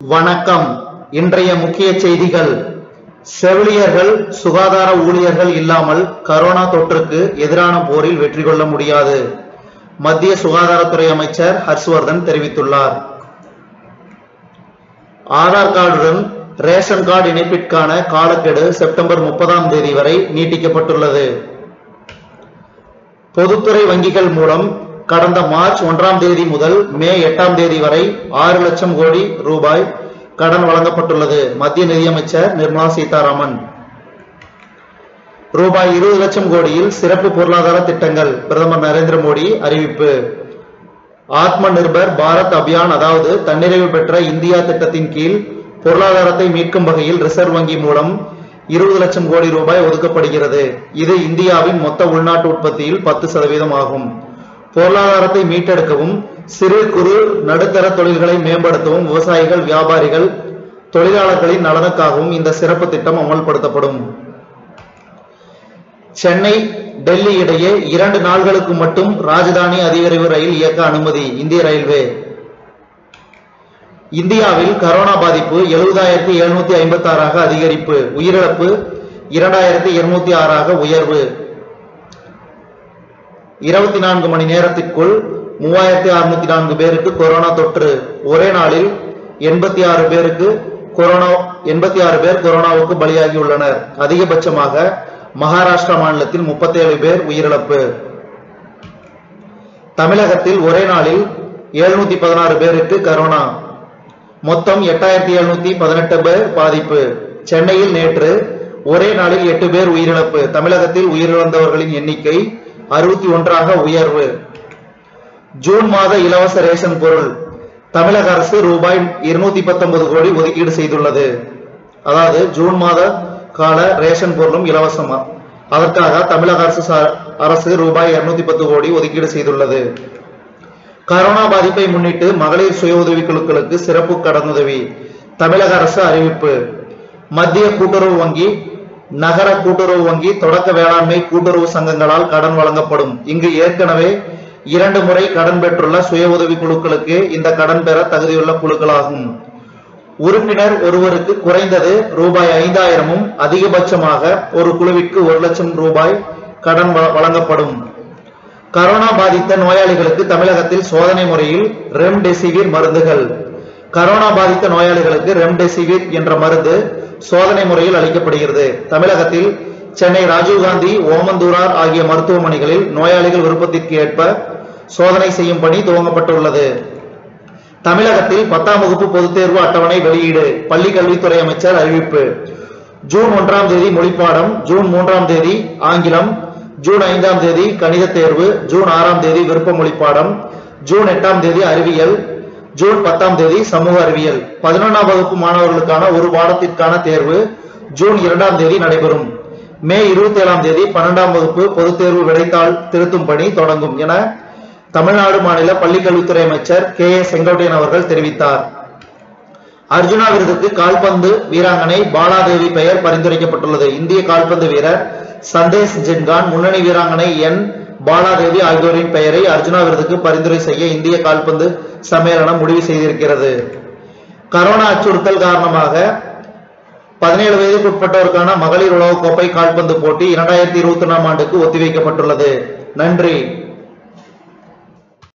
வணக்கம் இன்றைய முக்கிய செய்திகள் செவிலியர்கள் சுகாதார ஊழியர்கள் இல்லாமல் கரோனா தொற்றுக்கு எதிரான போரில் வெற்றி கொள்ள முடியாது மத்திய சுகாதாரத்துறை அமைச்சர் ஹர்ஷ்வர்தன் தெரிவித்துள்ளார் ஆதார் கார்டுடன் ரேஷன் கார்டு இணைப்பிற்கான காலக்கெடு செப்டம்பர் முப்பதாம் தேதி வரை நீட்டிக்கப்பட்டுள்ளது பொதுத்துறை வங்கிகள் மூலம் கடந்த மார்ச் ஒன்றாம் தேதி முதல் மே எட்டாம் தேதி வரை ஆறு லட்சம் கோடி ரூபாய் கடன் வழங்கப்பட்டுள்ளது மத்திய நிதியமைச்சர் நிர்மலா சீதாராமன் ரூபாய் இருபது லட்சம் கோடியில் சிறப்பு பொருளாதார திட்டங்கள் பிரதமர் நரேந்திர மோடி அறிவிப்பு ஆத்ம நிர்பர் பாரத் அபியான் அதாவது தன்னிறைவு பெற்ற இந்தியா திட்டத்தின் கீழ் பொருளாதாரத்தை மீட்கும் வகையில் ரிசர்வ் வங்கி மூலம் இருபது லட்சம் கோடி ரூபாய் ஒதுக்கப்படுகிறது இது இந்தியாவின் மொத்த உள்நாட்டு உற்பத்தியில் பத்து சதவீதம் ஆகும் பொருளாதாரத்தை மீட்டெடுக்கவும் சிறு குறு நடுத்தர தொழில்களை மேம்படுத்தவும் விவசாயிகள் வியாபாரிகள் தொழிலாளர்களின் நலனுக்காகவும் இந்த சிறப்பு திட்டம் அமல்படுத்தப்படும் சென்னை டெல்லி இடையே இரண்டு நாள்களுக்கு மட்டும் ராஜதானி அதிவிரைவு ரயில் இயக்க அனுமதி இந்திய ரயில்வே இந்தியாவில் கரோனா பாதிப்பு எழுபதாயிரத்தி எழுநூத்தி ஐம்பத்தி ஆறாக அதிகரிப்பு உயிரிழப்பு இரண்டாயிரத்தி இருநூத்தி ஆறாக உயர்வு இருபத்தி நான்கு மணி நேரத்திற்குள் மூவாயிரத்தி அறுநூத்தி நான்கு பேருக்கு கொரோனா தொற்று ஒரே நாளில் எண்பத்தி ஆறு பேருக்கு கொரோனா எண்பத்தி ஆறு பேர் கொரோனாவுக்கு பலியாகியுள்ளனர் அதிகபட்சமாக மகாராஷ்டிரா மாநிலத்தில் முப்பத்தி ஏழு பேர் உயிரிழப்பு தமிழகத்தில் ஒரே நாளில் எழுநூத்தி பதினாறு பேருக்கு கரோனா மொத்தம் எட்டாயிரத்தி எழுநூத்தி பதினெட்டு பேர் பாதிப்பு சென்னையில் நேற்று ஒரே நாளில் எட்டு பேர் உயிரிழப்பு தமிழகத்தில் உயிரிழந்தவர்களின் எண்ணிக்கை அறுபத்தி ஒன்றாக உயர்வு ஜூன் மாத இலவச ரேஷன் பொருள் தமிழக அரசு ரூபாய் இருநூத்தி பத்தொன்பது கோடி ஒதுக்கீடு செய்துள்ளது அதாவது ஜூன் மாத கால ரேஷன் பொருளும் இலவசமா அதற்காக தமிழக அரசு சா- அரசு ரூபாய் இருநூத்தி பத்து கோடி ஒதுக்கீடு செய்துள்ளது கரோனா பாதிப்பை முன்னிட்டு மகளிர் சுய உதவிக் குழுக்களுக்கு சிறப்பு கடனுதவி தமிழக அரசு அறிவிப்பு மத்திய கூட்டுறவு வங்கி நகர கூட்டுறவு வங்கி தொடக்க வேளாண்மை கூட்டுறவு சங்கங்களால் கடன் வழங்கப்படும் இங்கு ஏற்கனவே இரண்டு முறை கடன் பெற்றுள்ள சுய உதவி குழுக்களுக்கு இந்த கடன் பெற தகுதியுள்ள குழுக்களாகும் உறுப்பினர் ஒருவருக்கு குறைந்தது ரூபாய் ஐந்தாயிரமும் அதிகபட்சமாக ஒரு குழுவிற்கு ஒரு லட்சம் ரூபாய் கடன் வ- வழங்கப்படும் கரோனா பாதித்த நோயாளிகளுக்கு தமிழகத்தில் சோதனை முறையில் ரெம்டெசிவிர் மருந்துகள் கரோனா பாதித்த நோயாளிகளுக்கு ரெம்டெசிவிர் என்ற மருந்து சோதனை முறையில் அளிக்கப்படுகிறது தமிழகத்தில் சென்னை ராஜீவ்காந்தி ஓமந்தூரார் ஆகிய மருத்துவமனைகளில் நோயாளிகள் விருப்பத்திற்கு ஏற்ப சோதனை செய்யும் பணி துவங்கப்பட்டுள்ளது தமிழகத்தில் பத்தாம் வகுப்பு பொதுத் தேர்வு அட்டவணை வெளியீடு பள்ளி கல்வித்துறை அமைச்சர் அறிவிப்பு ஜூன் ஒன்றாம் தேதி மொழிப்பாடம் ஜூன் மூன்றாம் தேதி ஆங்கிலம் ஜூன் ஐந்தாம் தேதி கணித தேர்வு ஜூன் ஆறாம் தேதி விருப்ப மொழிப்பாடம் ஜூன் எட்டாம் தேதி அறிவியல் ஜூன் பத்தாம் தேதி சமூக அறிவியல் பதினொன்றாம் வகுப்பு மாணவர்களுக்கான ஒரு பாடத்திற்கான தேர்வு ஜூன் இரண்டாம் தேதி நடைபெறும் மே இருபத்தி ஏழாம் தேதி பன்னெண்டாம் வகுப்பு பொதுத் தேர்வு விடைத்தாள் திருத்தும் பணி தொடங்கும் என தமிழ்நாடு மாநில பள்ளிக்கல்வித்துறை அமைச்சர் கே ஏ செங்கோட்டையன் அவர்கள் தெரிவித்தார் அர்ஜுனா விருதுக்கு கால்பந்து வீராங்கனை பாலாதேவி பெயர் பரிந்துரைக்கப்பட்டுள்ளது இந்திய கால்பந்து வீரர் சந்தேஷ் ஜின்கான் முன்னணி வீராங்கனை என் பாலாதேவி ஆகியோரின் பெயரை அர்ஜுனா விருதுக்கு பரிந்துரை செய்ய இந்திய கால்பந்து சம்மேளனம் முடிவு செய்திருக்கிறது கரோனா அச்சுறுத்தல் காரணமாக பதினேழு வயதுக்கு உட்பட்டோருக்கான மகளிர் உலகக்கோப்பை கால்பந்து போட்டி இரண்டாயிரத்தி இருபத்தி ஒன்றாம் ஆண்டுக்கு ஒத்திவைக்கப்பட்டுள்ளது நன்றி